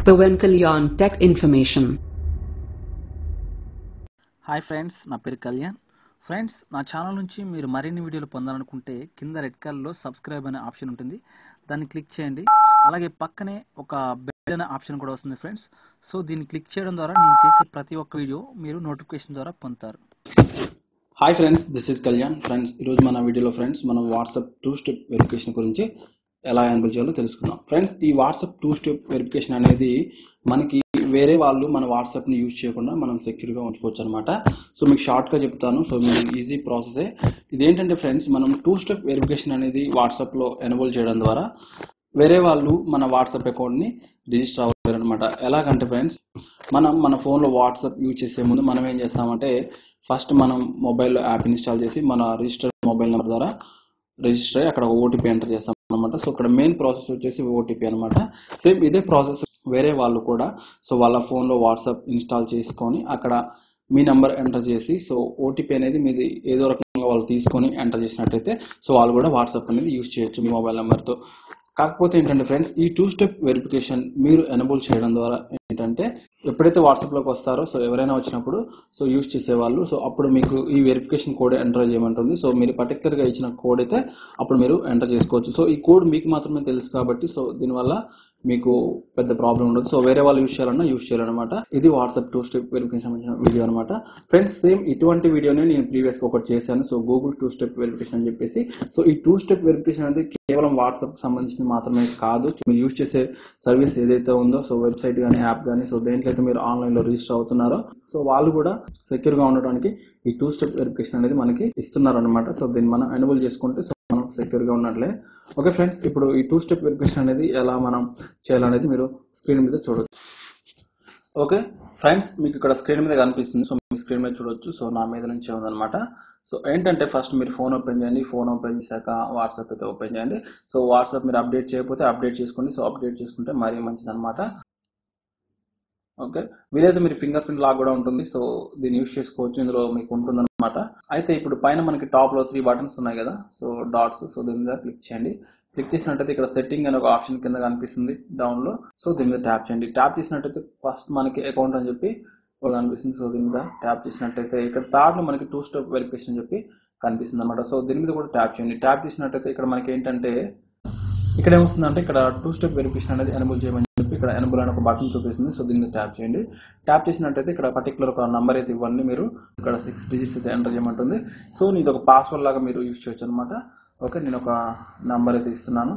Pawan Kalyan Tech Information. Hi friends నా పేరు Kalyan friends నా ఛానల్ నుంచి మీరు మరిన్ని వీడియోలు పొందాలనుకుంటే కింద రెడ్ కలర్లో సబ్స్క్రైబ్ అనే ఆప్షన్ ఉంటుంది దాన్ని క్లిక్ చేయండి అలాగే పక్కనే ఒక బెల్ అనే ఆప్షన్ కూడా వస్తుంది ఫ్రెండ్స్ సో దీన్ని క్లిక్ చేయడం ద్వారా నేను చేసే ప్రతి ఒక్క వీడియో మీరు నోటిఫికేషన్ ద్వారా పొందుతారు hi friends this is Kalyan friends ఈరోజు మన వీడియోలో ఫ్రెండ్స్ మనం వాట్సాప్ టూ స్టెప్ వెరిఫికేషన్ గురించి ఎలా ఎనబుల్ చేయాలో తెలుసుకుందాం ఫ్రెండ్స్ ఈ వాట్సాప్ టూ స్టెప్ వెరిఫికేషన్ అనేది మనకి వేరే వాళ్ళు మన వాట్సాప్ని యూజ్ చేయకుండా మనం సెక్యూర్గా ఉంచుకోవచ్చు అనమాట సో మీకు షార్ట్గా చెప్తాను సో మీరు ఈజీ ప్రాసెసే ఇదేంటంటే ఫ్రెండ్స్ మనం టూ స్టెప్ వెరిఫికేషన్ అనేది వాట్సాప్లో ఎనబుల్ చేయడం ద్వారా వేరే వాళ్ళు మన వాట్సాప్ అకౌంట్ని రిజిస్టర్ అవ్వలేరు అనమాట ఎలాగంటే ఫ్రెండ్స్ మనం మన ఫోన్లో వాట్సాప్ యూజ్ చేసే ముందు మనం ఏం చేస్తామంటే ఫస్ట్ మనం మొబైల్లో యాప్ ఇన్స్టాల్ చేసి మన రిజిస్టర్ మొబైల్ నెంబర్ ద్వారా రిజిస్టర్ అయ్యి అక్కడ ఓటీపీ ఎంటర్ చేస్తాం అనమాట సో ఇక్కడ మెయిన్ ప్రాసెస్ వచ్చేసి ఓటీపీ అనమాట సేమ్ ఇదే ప్రాసెస్ వేరే వాళ్ళు కూడా సో వాళ్ళ ఫోన్లో వాట్సాప్ ఇన్స్టాల్ చేసుకొని అక్కడ మీ నెంబర్ ఎంటర్ చేసి సో ఓటీపీ అనేది మీది ఏదో రకంగా వాళ్ళు తీసుకొని ఎంటర్ చేసినట్టయితే సో వాళ్ళు కూడా వాట్సాప్ అనేది యూజ్ చేయొచ్చు మీ మొబైల్ నెంబర్తో కాకపోతే ఏంటంటే ఫ్రెండ్స్ ఈ టూ స్టెప్ వెరిఫికేషన్ మీరు ఎనబుల్ చేయడం ద్వారా ఏంటంటే ఎప్పుడైతే వాట్సాప్లోకి వస్తారో సో ఎవరైనా వచ్చినప్పుడు సో యూజ్ చేసేవాళ్ళు సో అప్పుడు మీకు ఈ వెరిఫికేషన్ కోడ్ ఎంటర్ చేయమంటుంది సో మీరు పర్టికులర్గా ఇచ్చిన కోడ్ అయితే అప్పుడు మీరు ఎంటర్ చేసుకోవచ్చు సో ఈ కోడ్ మీకు మాత్రమే తెలుసు కాబట్టి సో దీనివల్ల మీకు పెద్ద ప్రాబ్లం ఉండదు సో వేరే వాళ్ళు యూజ్ చేయాలన్నా యూజ్ చేయాలన్నమాట ఇది వాట్సాప్ టూ స్టెప్ వెరిఫికేషన్ సంబంధించిన వీడియో అనమాట ఫ్రెండ్స్ సేమ్ ఇటువంటి వీడియోనే నేను ప్రీవియస్గా ఒకటి చేశాను so Google two step verification అని చెప్పేసి సో ఈ టూ స్టెప్ వెరిఫికేషన్ అనేది కేవలం వాట్సాప్ సంబంధించి మాత్రమే కాదు మీరు యూజ్ చేసే సర్వీస్ ఏదైతే ఉందో సో వెబ్సైట్ కానీ యాప్ కానీ సో దేంట్లో అయితే మీరు ఆన్లైన్లో రిజిస్టర్ అవుతున్నారో సో వాళ్ళు కూడా సెక్యూర్గా ఉండడానికి ఈ టూ స్టెప్ వెరిఫికేషన్ అనేది మనకి ఇస్తున్నారు అనమాట సో దీన్ని మనం ఎనబుల్ చేసుకుంటే సో మనం సెక్యూర్గా ఉన్నట్లే ఓకే ఫ్రెండ్స్ ఇప్పుడు ఈ టూ స్టెప్ వెరిఫికేషన్ అనేది ఎలా మనం చేయాలనేది మీరు స్క్రీన్ మీద చూడొచ్చు ఓకే ఫ్రెండ్స్ మీకు ఇక్కడ స్క్రీన్ మీద కనిపిస్తుంది సో మీ స్క్రీన్ మీద చూడొచ్చు సో నా మీద నుంచి ఉందన్నమాట సో ఏంటంటే ఫస్ట్ మీరు ఫోన్ ఓపెన్ చేయండి ఫోన్ ఓపెన్ చేశాక వాట్సాప్ అయితే ఓపెన్ చేయండి సో వాట్సాప్ మీరు అప్డేట్ చేయకపోతే అప్డేట్ చేసుకోండి సో అప్డేట్ చేసుకుంటే మరీ మంచిదన్నమాట ఓకే వీలైతే మీరు ఫింగర్ ప్రింట్ లాగ్ కూడా ఉంటుంది సో దీన్ని యూస్ చేసుకోవచ్చు ఇందులో మీకు ఉంటుందన్నమాట అయితే ఇప్పుడు పైన మనకి టాప్ లో త్రీ బటన్స్ ఉన్నాయి కదా సో డాట్స్ సో దీని మీద క్లిక్ చేయండి క్లిక్ చేసినట్టయితే ఇక్కడ సెట్టింగ్ అనే ఒక ఆప్షన్ కింద కనిపిస్తుంది డౌన్ లో సో దీని మీద ట్యాప్ చేయండి ట్యాప్ చేసినట్టయితే ఫస్ట్ మనకి అకౌంట్ అని చెప్పి ఒకటి కనిపిస్తుంది సో దీని మీద ట్యాప్ చేసినట్టయితే ఇక్కడ థర్డ్ లో మనకి టూ స్టెప్ వెరిఫికేషన్ అని చెప్పి కనిపిస్తుంది అనమాట సో దీని మీద కూడా ట్యాప్ చేయండి ట్యాప్ చేసినట్టయితే ఇక్కడ మనకి ఏంటంటే ఇక్కడ ఏమొస్తుందంటే ఇక్కడ టూ స్టెప్ వెరిఫికేషన్ అనేది ఎనబుల్ చేయమని చెప్పి ఇక్కడ ఎనబుల్ అని ఒక బటన్ చూపిస్తుంది సో దీన్ని ట్యాప్ చేయండి ట్యాప్ చేసినట్టయితే ఇక్కడ పర్టికులర్ ఒక నంబర్ అయితే ఇవ్వండి మీరు ఇక్కడ సిక్స్ డిజిట్స్ అయితే ఎంటర్ చేయమంటుంది సో ఇది ఒక పాస్వర్డ్ లాగా మీరు యూజ్ చేయొచ్చు అనమాట ఓకే నేను ఒక నంబర్ అయితే ఇస్తున్నాను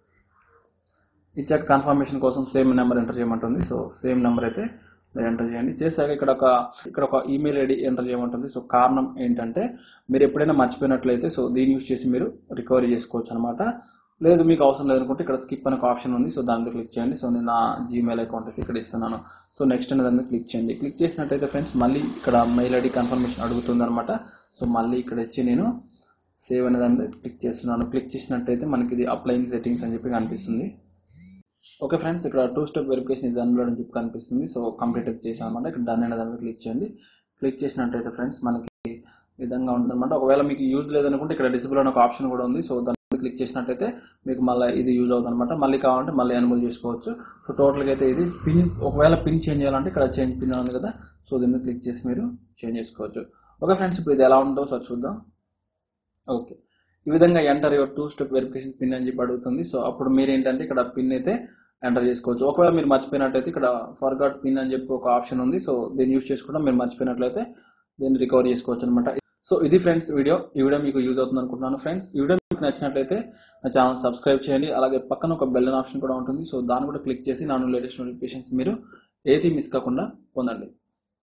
ఇచ్చాక కన్ఫర్మేషన్ కోసం సేమ్ నెంబర్ ఎంటర్ చేయమంటుంది సో సేమ్ నెంబర్ అయితే మీరు ఎంటర్ చేయండి చేశాక ఇక్కడ ఒక ఇక్కడ ఒక ఈమెయిల్ ఐడి ఎంటర్ చేయమంటుంది సో కారణం ఏంటంటే మీరు ఎప్పుడైనా మర్చిపోయినట్లయితే సో దీన్ని యూజ్ చేసి మీరు రికవరీ చేసుకోవచ్చు అనమాట లేదు మీకు అవసరం లేదనుకుంటే ఇక్కడ స్కిప్ అనే ఒక ఆప్షన్ ఉంది సో దాని మీద క్లిక్ చేయండి సో నేను నా జీమెయిల్ అకౌంట్ అయితే ఇక్కడ ఇస్తున్నాను సో నెక్స్ట్ అనే దాని మీద క్లిక్ చేయండి క్లిక్ చేసినట్టయితే ఫ్రెండ్స్ మళ్ళీ ఇక్కడ మెయిల్ ఐడి కన్ఫర్మేషన్ అడుగుతుంది అనమాట సో మళ్ళీ ఇక్కడ వచ్చి నేను సేవ్ అనే దాని మీద క్లిక్ చేస్తున్నాను క్లిక్ చేసినట్టయితే మనకి ఇది అప్లైయింగ్ సెట్టింగ్స్ అని చెప్పి కనిపిస్తుంది ఓకే ఫ్రెండ్స్ ఇక్కడ two step verification is unload అని చెప్పి కనిపిస్తుంది సో కంప్లీట్ అయితే చేసాం అనమాట ఇక్కడ డన్ అనే దాని మీద క్లిక్ చేయండి క్లిక్ చేసినట్టయితే ఫ్రెండ్స్ మనకి ఈ విధంగా ఉంటుందన్నమాట ఒకవేళ మీకు యూజ్ లేదనుకుంటే ఇక్కడ డిసిబుల్ అని ఒక ఆప్షన్ కూడా ఉంది సో దాని మీద క్లిక్ చేసినట్టయితే మీకు మళ్ళీ ఇది యూజ్ అవుతుంది అనమాట మళ్ళీ కావాలంటే మళ్ళీ ఎనబుల్ చేసుకోవచ్చు సో టోటల్గా అయితే ఇది పిన్ ఒకవేళ పిన్ చేంజ్ చేయాలంటే ఇక్కడ చేంజ్ పిన్ ఉంది కదా సో దీని మీద క్లిక్ చేసి మీరు చేంజ్ చేసుకోవచ్చు ఓకే ఫ్రెండ్స్ ఇప్పుడు ఇది ఎలా ఉంటుందో సార్ చూద్దాం ఓకే ఈ విధంగా enter your two step verification PIN అని చెప్పి అడుగుతుంది సో అప్పుడు మీరు ఏంటంటే ఇక్కడ పిన్ అయితే ఎంటర్ చేసుకోవచ్చు ఒకవేళ మీరు మర్చిపోయినట్టయితే ఇక్కడ ఫర్గాట్ పిన్ అని చెప్పి ఒక ఆప్షన్ ఉంది సో దీన్ని యూస్ చేసుకుంటే మీరు మర్చిపోయినట్లయితే దీన్ని రికవర్ చేసుకోవచ్చు అనమాట సో ఇది ఫ్రెండ్స్ వీడియో ఈ వీడియో మీకు యూజ్ అవుతుంది అనుకుంటున్నాను ఫ్రెండ్స్ ఈ వీడియో మీకు నచ్చినట్లయితే నా ఛానల్ సబ్స్క్రైబ్ చేయండి అలాగే పక్కన ఒక బెల్ ఆప్షన్ కూడా ఉంటుంది సో దాన్ని కూడా క్లిక్ చేసి నా లేటెస్ట్ నోటిఫికేషన్స్ మీరు ఏది మిస్ కాకుండా పొందండి